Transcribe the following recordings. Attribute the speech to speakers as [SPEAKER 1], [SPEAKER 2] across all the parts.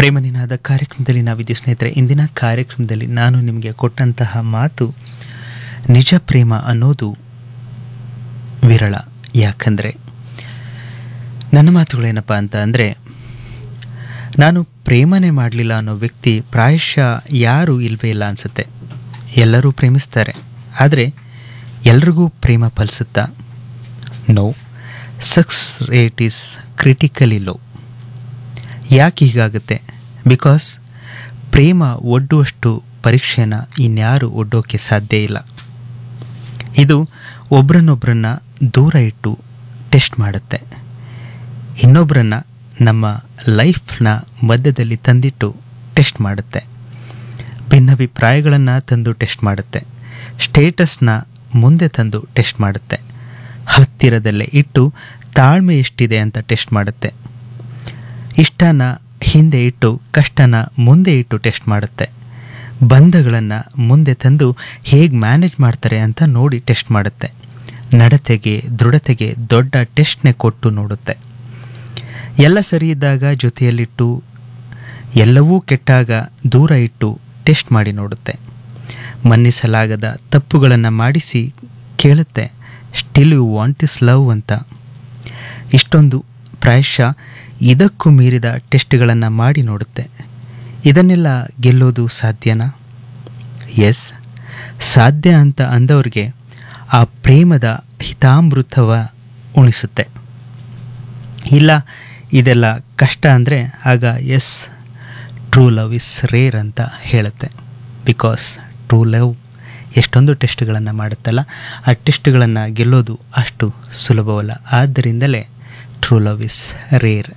[SPEAKER 1] ಪ್ರೇಮ ನಿನಾದ ಕಾರ್ಯಕ್ರಮದಲ್ಲಿ ನಾವಿದ್ದೀವಿ ಸ್ನೇಹಿತರೆ ಇಂದಿನ ಕಾರ್ಯಕ್ರಮದಲ್ಲಿ ನಾನು ನಿಮಗೆ ಕೊಟ್ಟಂತಹ ಮಾತು ನಿಜ ಪ್ರೇಮ ಅನ್ನೋದು ವಿರಳ ಯಾಕಂದರೆ ನನ್ನ ಮಾತುಗಳೇನಪ್ಪ ಅಂತ ಅಂದರೆ ನಾನು ಪ್ರೇಮನೆ ಮಾಡಲಿಲ್ಲ ಅನ್ನೋ ವ್ಯಕ್ತಿ ಪ್ರಾಯಶಃ ಯಾರೂ ಇಲ್ವೇ ಇಲ್ಲ ಅನಿಸುತ್ತೆ ಎಲ್ಲರೂ ಪ್ರೇಮಿಸ್ತಾರೆ ಆದರೆ ಎಲ್ರಿಗೂ ಪ್ರೇಮ ಫಲಿಸುತ್ತಾ no success rate is critically low ಯಾಕೆ ಹೀಗಾಗುತ್ತೆ ಬಿಕಾಸ್ ಪ್ರೇಮ ಒಡ್ಡುವಷ್ಟು ಪರೀಕ್ಷೆನ ಇನ್ಯಾರು ಒಡ್ಡೋಕ್ಕೆ ಸಾಧ್ಯ ಇಲ್ಲ ಇದು ಒಬ್ರನ್ನೊಬ್ರನ್ನ ದೂರ ಇಟ್ಟು ಟೆಸ್ಟ್ ಮಾಡುತ್ತೆ ಇನ್ನೊಬ್ಬರನ್ನ ನಮ್ಮ ಲೈಫ್ನ ಮಧ್ಯದಲ್ಲಿ ತಂದಿಟ್ಟು ಟೆಸ್ಟ್ ಮಾಡುತ್ತೆ ಭಿನ್ನಾಭಿಪ್ರಾಯಗಳನ್ನು ತಂದು ಟೆಸ್ಟ್ ಮಾಡುತ್ತೆ ಸ್ಟೇಟಸ್ನ ಮುಂದೆ ತಂದು ಟೆಸ್ಟ್ ಮಾಡುತ್ತೆ ಹತ್ತಿರದಲ್ಲೇ ಇಟ್ಟು ತಾಳ್ಮೆ ಎಷ್ಟಿದೆ ಅಂತ ಟೆಸ್ಟ್ ಮಾಡುತ್ತೆ ಇಷ್ಟನ ಹಿಂದೆ ಇಟ್ಟು ಕಷ್ಟನ ಮುಂದೆ ಇಟ್ಟು ಟೆಸ್ಟ್ ಮಾಡುತ್ತೆ ಬಂಧಗಳನ್ನು ಮುಂದೆ ತಂದು ಹೇಗೆ ಮ್ಯಾನೇಜ್ ಮಾಡ್ತಾರೆ ಅಂತ ನೋಡಿ ಟೆಸ್ಟ್ ಮಾಡುತ್ತೆ ನಡತೆಗೆ ದೃಢತೆಗೆ ದೊಡ್ಡ ಟೆಸ್ಟ್ನೇ ಕೊಟ್ಟು ನೋಡುತ್ತೆ ಎಲ್ಲ ಸರಿ ಇದ್ದಾಗ ಜೊತೆಯಲ್ಲಿಟ್ಟು ಎಲ್ಲವೂ ಕೆಟ್ಟಾಗ ದೂರ ಇಟ್ಟು ಟೆಸ್ಟ್ ಮಾಡಿ ನೋಡುತ್ತೆ ಮನ್ನಿಸಲಾಗದ ತಪ್ಪುಗಳನ್ನು ಮಾಡಿಸಿ ಕೇಳುತ್ತೆ still you want is love ಅಂತ ಇಷ್ಟೊಂದು ಪ್ರಾಯಶಃ ಇದಕ್ಕೂ ಮೀರಿದ ಟೆಸ್ಟ್ಗಳನ್ನು ಮಾಡಿ ನೋಡುತ್ತೆ ಇದನ್ನೆಲ್ಲ ಗೆಲ್ಲೋದು ಸಾಧ್ಯನಾ ಎಸ್ ಸಾಧ್ಯ ಅಂತ ಅಂದವ್ರಿಗೆ ಆ ಪ್ರೇಮದ ಹಿತಾಮೃತವ ಉಣಿಸುತ್ತೆ ಇಲ್ಲ ಇದೆಲ್ಲ ಕಷ್ಟ ಅಂದರೆ ಆಗ yes true love is rare ಅಂತ ಹೇಳುತ್ತೆ ಬಿಕಾಸ್ ಟ್ರೂ ಲವ್ ಎಷ್ಟೊಂದು ಟೆಸ್ಟ್ಗಳನ್ನು ಮಾಡುತ್ತಲ್ಲ ಆ ಟೆಸ್ಟ್ಗಳನ್ನು ಗೆಲ್ಲೋದು ಅಷ್ಟು ಸುಲಭವಲ್ಲ ಆದ್ದರಿಂದಲೇ ಟ್ರೂ ಲವ್ ಇಸ್ ರೇರ್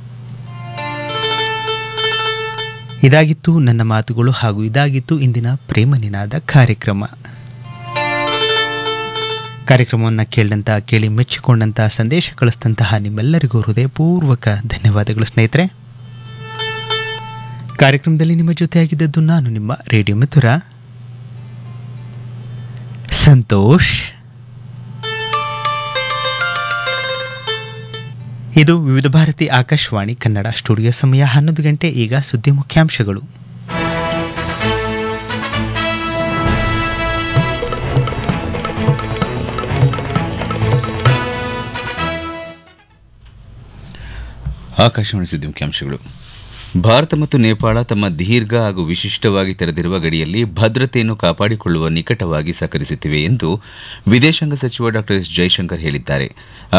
[SPEAKER 1] ಇದಾಗಿತ್ತು ನನ್ನ ಮಾತುಗಳು ಹಾಗೂ ಇದಾಗಿತ್ತು ಇಂದಿನ ಪ್ರೇಮ ನಿನಾದ ಕಾರ್ಯಕ್ರಮ ಕಾರ್ಯಕ್ರಮವನ್ನು ಕೇಳಿದಂಥ ಕೇಳಿ ಮೆಚ್ಚಿಕೊಂಡಂತಹ ಸಂದೇಶ ಕಳಿಸಿದಂತಹ ನಿಮ್ಮೆಲ್ಲರಿಗೂ ಹೃದಯಪೂರ್ವಕ ಧನ್ಯವಾದಗಳು ಸ್ನೇಹಿತರೆ ಕಾರ್ಯಕ್ರಮದಲ್ಲಿ ನಿಮ್ಮ ಜೊತೆಯಾಗಿದ್ದದ್ದು ನಾನು ನಿಮ್ಮ ರೇಡಿಯೋ ಮಿಥುರ ಸಂತೋಷ್ ಇದು ವಿವಿಧ ಭಾರತಿ ಆಕಾಶವಾಣಿ ಕನ್ನಡ ಸ್ಟುಡಿಯೋ ಸಮಯ ಹನ್ನೊಂದು ಗಂಟೆ ಈಗ ಸುದ್ದಿ ಮುಖ್ಯಾಂಶಗಳು
[SPEAKER 2] ಆಕಾಶವಾಣಿ ಸುದ್ದಿ ಮುಖ್ಯಾಂಶಗಳು ಭಾರತ ಮತ್ತು ನೇಪಾಳ ತಮ್ಮ ದೀರ್ಘ ಹಾಗೂ ವಿಶಿಷ್ಟವಾಗಿ ತೆರೆದಿರುವ ಗಡಿಯಲ್ಲಿ ಭದ್ರತೆಯನ್ನು ಕಾಪಾಡಿಕೊಳ್ಳುವ ನಿಕಟವಾಗಿ ಸಹಕರಿಸುತ್ತಿವೆ ಎಂದು ವಿದೇಶಾಂಗ ಸಚಿವ ಡಾ ಎಸ್ ಜೈಶಂಕರ್ ಹೇಳಿದ್ದಾರೆ